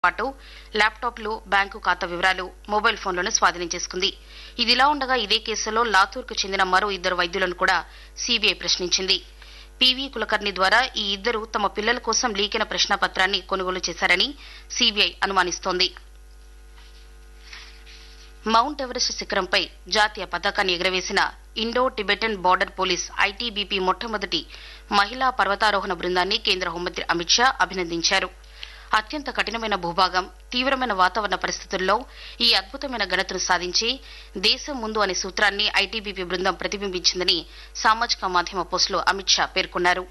పాటు ల్యాప్టాప్లు బ్యాంకు ఖాతా వివరాలు మొబైల్ ఫోన్లను స్వాధీనం చేసుకుంది ఇదిలా ఉండగా ఇదే కేసులో లాతూర్కు చెందిన మరో ఇద్దరు వైద్యులను కూడా సీబీఐ ప్రశ్నించింది పీవీ కులకర్ణి ద్వారా ఈ ఇద్దరు తమ పిల్లల కోసం లీకిన ప్రశ్నాపత్రాన్ని కొనుగోలు చేశారని సీబీఐ అనుమానిస్తోంది మౌంట్ ఎవరెస్ట్ శిఖరంపై జాతీయ పతాకాన్ని ఎగురవేసిన Indo Tibetan border police ITBP మొట్టమొదటి మహిళా పర్వతారోహణ బృందాన్ని కేంద్ర హోంమంత్రి అమిత్ షా అభినందించారు అత్యంత కఠినమైన భూభాగం తీవ్రమైన వాతావరణ పరిస్థితుల్లో ఈ అద్భుతమైన ఘనతను సాధించి దేశం ముందు అనే సూత్రాన్ని ఐటీబీపీ బృందం ప్రతిబింబించిందని సామాజిక మాధ్యమ పోస్టులో అమిత్ షా పేర్కొన్నారు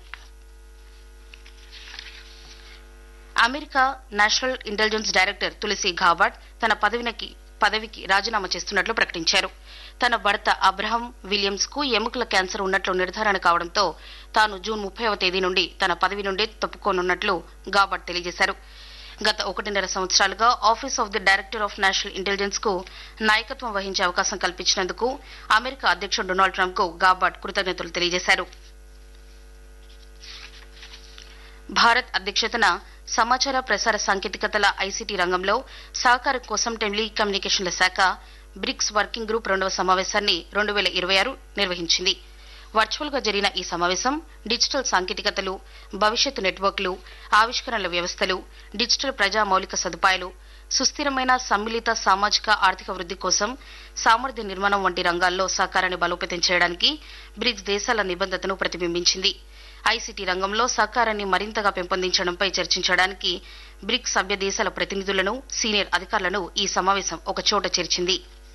America national intelligence director Tulsi Gabbard తన పదవికి పదవికి రాజీనామా చేస్తున్నట్లు ప్రకటించారు తన భర్త అబ్రహం విలియమ్స్ కు ఎముకల క్యాన్సర్ ఉన్నట్లు నిర్ధారణ కావడంతో తాను జూన్ ముప్పైవ తేదీ నుండి తన పదవి నుండి తప్పుకోనున్నట్లు గాబట్ తెలియజేశారు గత ఒకటిన్నర సంవత్సరాలుగా office of the director of national intelligence కు నాయకత్వం వహించే అవకాశం కల్పించినందుకు అమెరికా అధ్యక్షుడు డొనాల్డ్ ట్రంప్ కు గాబాట్ కృతజ్ఞతలు తెలియజేశారు భారత్ అధ్యక్షతన సమాచార ప్రసార సాంకేతికతల ఐసీటీ రంగంలో సహకారం కోసం టెలికమ్యూనికేషన్ల శాఖ బ్రిక్స్ వర్కింగ్ గ్రూప్ రెండవ సమావేశాన్ని రెండు వేల ఇరవై ఆరు నిర్వహించింది వర్చువల్ గా జరిగిన ఈ సమావేశం డిజిటల్ సాంకేతికతలు భవిష్యత్తు నెట్వర్క్లు ఆవిష్కరణల వ్యవస్థలు డిజిటల్ ప్రజా మౌలిక సదుపాయాలు సుస్థిరమైన సమ్మిళిత సామాజిక ఆర్థిక వృద్ధి కోసం సామర్థ్య నిర్మాణం వంటి రంగాల్లో సహకారాన్ని బలోపేతం చేయడానికి బ్రిక్స్ దేశాల నిబంధతను ప్రతిబింబించింది ఐసీటీ రంగంలో సహకారాన్ని మరింతగా పెంపొందించడంపై చర్చించడానికి బ్రిక్స్ సభ్య దేశాల ప్రతినిధులను సీనియర్ అధికారులను ఈ సమావేశం ఒకచోట చేర్చింది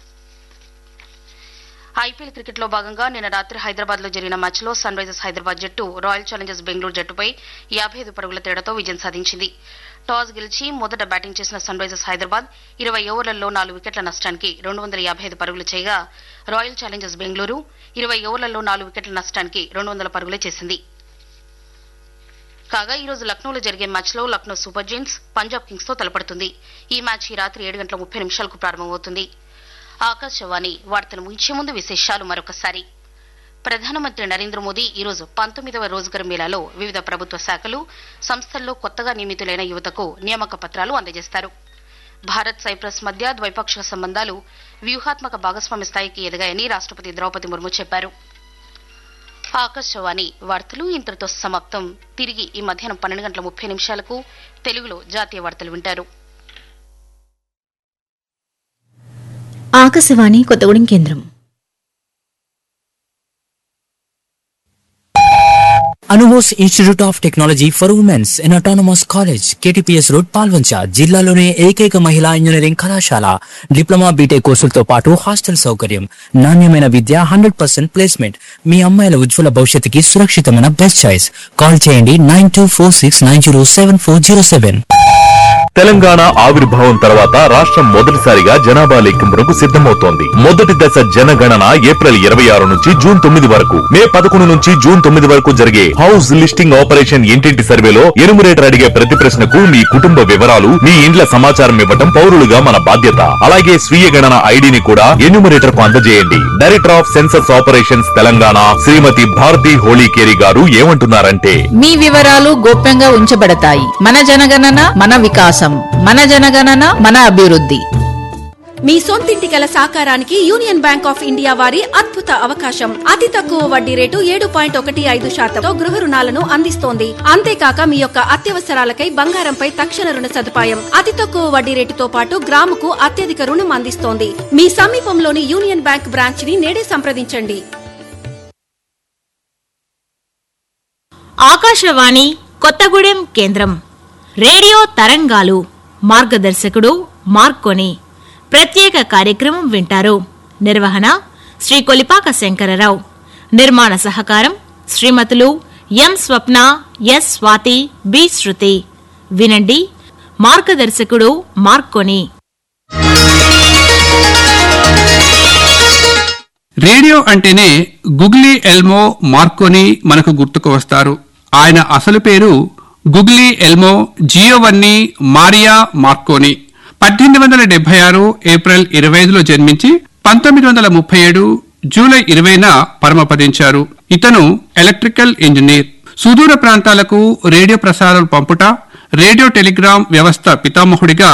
ఐపీఎల్ క్రికెట్ లో భాగంగా నిన్న రాత్రి హైదరాబాద్ లో జరిగిన మ్యాచ్ లో సన్ రైజర్స్ హైదరాబాద్ జట్టు రాయల్ ఛాలెంజర్స్ బెంగళూరు జట్టుపై యాభై ఐదు పరుగుల తేడాతో విజయం సాధించింది టాస్ గెలిచి మొదట బ్యాటింగ్ చేసిన సన్ రైజర్స్ హైదరాబాద్ ఇరవై ఓవర్లలో నాలుగు వికెట్ల నష్టానికి రెండు వందల యాభై ఐదు పరుగులు చేయగా రాయల్ ఛాలెంజర్స్ బెంగళూరు ఇరవై ఓవర్లలో నాలుగు వికెట్ల నష్టానికి రెండు వందల పరుగులే చేసింది కాగా ఈ రోజు లక్నోలో జరిగే మ్యాచ్ లో Lucknow super giants Punjab kings తో తలపడుతుంది ఈ మ్యాచ్ ఈ రాత్రి ఏడు గంటల ముప్పై నిమిషాలకు ప్రారంభమవుతుంది ఆకాశవాణి వార్తలు ముగించే ముందు విశేషాలు మరొకసారి ప్రధానమంత్రి నరేంద్ర మోదీ ఈరోజు పంతొమ్మిదవ రోజ్గర్ మేళాలో వివిధ ప్రభుత్వ శాఖలు సంస్థల్లో కొత్తగా నియమితులైన యువతకు నియామక పత్రాలు అందజేస్తారు భారత్ సైప్రస్ మధ్య ద్వైపాక్షిక సంబంధాలు వ్యూహాత్మక భాగస్వామ్య స్థాయికి ఎదిగాయని రాష్ట్రపతి ద్రౌపది ముర్ము చెప్పారు ఆకాశవాణి వార్తలు ఇంతటితో సమాప్తం తిరిగి ఈ మధ్యాహ్నం పన్నెండు గంటల ముప్పై నిమిషాలకు తెలుగులో జాతీయ వార్తలు వింటారు ఆకాశవాణి కొత్తగూడెం కేంద్రం అనుమోస్ institute of technology for womens in autonomous college KTPS road Paloncha జిల్లాలోనే ఏకైక మహిళా ఇంజనీరింగ్ కళాశాల డిప్లొమా బీటెక్ కోర్సులతో పాటు హాస్టల్ సౌకర్యం నాణ్యమైన విద్య హండ్రెడ్ పర్సెంట్ ప్లేస్మెంట్ మీ అమ్మాయిల ఉజ్వల భవిష్యత్తుకి సురక్షితమైన బెస్ట్ చాయిస్ కాల్ చేయండి nine two four six nine zero seven four zero seven Telangana ఆవిర్భావం తర్వాత రాష్ట్రం మొదటిసారిగా జనాభా లెక్కింపునకు సిద్ధమవుతోంది మొదటి దశ జనగణన ఏప్రిల్ ఇరవై ఆరు నుంచి జూన్ తొమ్మిది వరకు మే పదకొండు నుంచి జూన్ తొమ్మిది వరకు జరిగే హౌస్ లిస్టింగ్ ఆపరేషన్ ఇంటింటి సర్వేలో ఎనుమరేటర్ అడిగే ప్రతి ప్రశ్నకు మీ కుటుంబ వివరాలు మీ ఇండ్ల సమాచారం ఇవ్వటం పౌరులుగా మన బాధ్యత అలాగే స్వీయ గణన ఐడిని కూడా ఎన్యూమరేటర్ కు అందజేయండి director of census operations Telangana Shrimati Bharathi Holikeri garu ఏమంటున్నారంటే మీ వివరాలు గోప్యంగా ఉంచబడతాయి మన జనగణన మన వికాసం మన జనగణన మన అభివృద్ధి మీ సొంతింటి కల సాకారానికి యూనియన్ బ్యాంక్ ఆఫ్ ఇండియా వారి అద్భుత అవకాశం అతి తక్కువ వడ్డీ రేటు ఏడు పాయింట్ ఒకటి ఐదు శాతంతో గృహ రుణాలను అందిస్తోంది అంతేకాక మీ యొక్క అత్యవసరాలకై బంగారంపై తక్షణ రుణ సదుపాయం అతి తక్కువ వడ్డీ రేటుతో పాటు గ్రాముకు అత్యధిక రుణం అందిస్తోంది మీ సమీపంలోని యూనియన్ బ్యాంక్ బ్రాంచ్ ని నేడే సంప్రదించండి ఆకాశవాణి కొత్తగూడెం కేంద్రం రేడియో తరంగాలు మార్గదర్శకుడు మార్కొని ప్రత్యేక కార్యక్రమం వింటారు నిర్వహణ శ్రీ కొలిపాక శంకరరావు నిర్మాణ సహకారం శ్రీమతులు M Swapna S Swathi B Shruthi వినండి మార్గదర్శకుడు మార్కొని రేడియో అంటేనే గుగ్లీ ఎల్మో మార్కోని మనకు గుర్తుకు వస్తారు ఆయన అసలు పేరు Guglielmo Giovanni Maria Marconi పద్దెనిమిది వందల డెబ్బై ఆరు ఏప్రిల్ ఇరవై ఐదులో జన్మించి పంతొమ్మిది వందల ముప్పై ఏడు జూలై ఇరవైన పరమపదించారు ఇతను ఎలక్ట్రికల్ ఇంజనీర్ సుదూర ప్రాంతాలకు రేడియో ప్రసారాలు పంపుట రేడియో టెలిగ్రామ్ వ్యవస్థ పితామహుడిగా